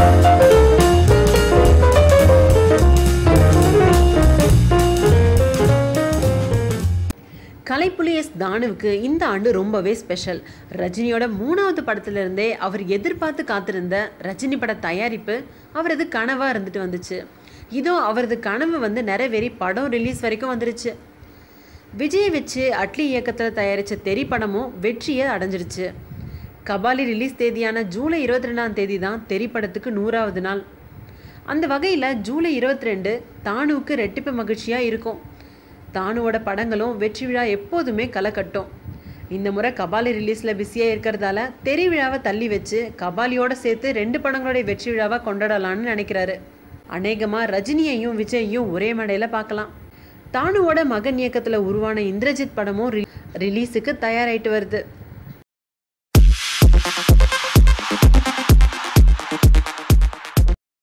Kalaipuli S தானுவுக்கு இந்த ஆண்டு ரொம்பவே ஸ்பெஷல் ரஜினியோட மூணாவது படத்திலிருந்தே அவர் எதிர்பார்த்து காத்திருந்த ரஜினி பட தயாரிப்பு அவரது கனவாக இருந்துட்டு வந்துச்சு இதோ அவரது கனவு வந்து நிறைவேறி படம் ரிலீஸ் வரைக்கும் வந்துருச்சு விஜய் வச்சு அட்லி இயக்கத்தில் தயாரித்த தெரி படமும் வெற்றியை அடைஞ்சிருச்சு கபாலி ரிலீஸ் தேதியான ஜூலை இருபத்தி ரெண்டாம் தேதி தான் தெரி படத்துக்கு நூறாவது நாள் அந்த வகையில் ஜூலை இருபத்தி ரெண்டு தானுவுக்கு ரெட்டிப்பு மகிழ்ச்சியாக இருக்கும் தானுவோட படங்களும் வெற்றி விழா எப்போதுமே களை கட்டும் இந்த முறை கபாலி ரிலீஸில் பிஸியாக இருக்கிறதால தெரி விழாவை தள்ளி வச்சு கபாலியோட சேர்த்து ரெண்டு படங்களுடைய வெற்றி விழாவை கொண்டாடலாம்னு நினைக்கிறாரு அநேகமாக ரஜினியையும் விஜயையும் ஒரே மேடையில் பார்க்கலாம் தானுவோட மகன் இயக்கத்தில் உருவான இந்திரஜித் படமும் ரி- ரிலீஸுக்கு தயாராயிட்டு வருது